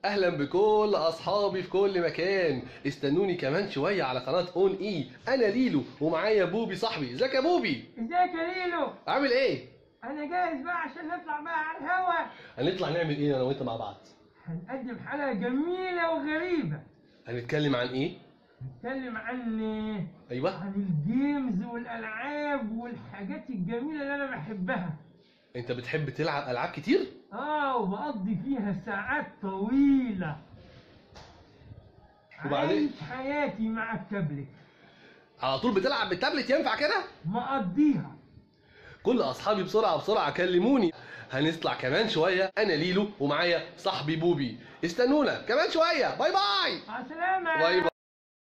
اهلا بكل اصحابي في كل مكان استنوني كمان شويه على قناه اون اي انا ليلو ومعايا بوبي صاحبي ازيك يا بوبي ازيك يا ليلو عامل ايه انا جاهز بقى عشان نطلع بقى على الهوا هنطلع نعمل ايه انا وانت مع بعض هنقدم حلقة جميلة وغريبة هنتكلم عن ايه نتكلم عن ايوه عن الجيمز والالعاب والحاجات الجميلة اللي انا بحبها انت بتحب تلعب العاب كتير اه وبقضي فيها ساعات طويلة وبعدين؟ عايش حياتي مع التابلت على طول بتلعب بالتابلت ينفع كده مقضيها كل اصحابي بسرعه بسرعه كلموني هنطلع كمان شويه انا ليلو ومعايا صاحبي بوبي استنونا كمان شويه باي باي مع السلامة باي باي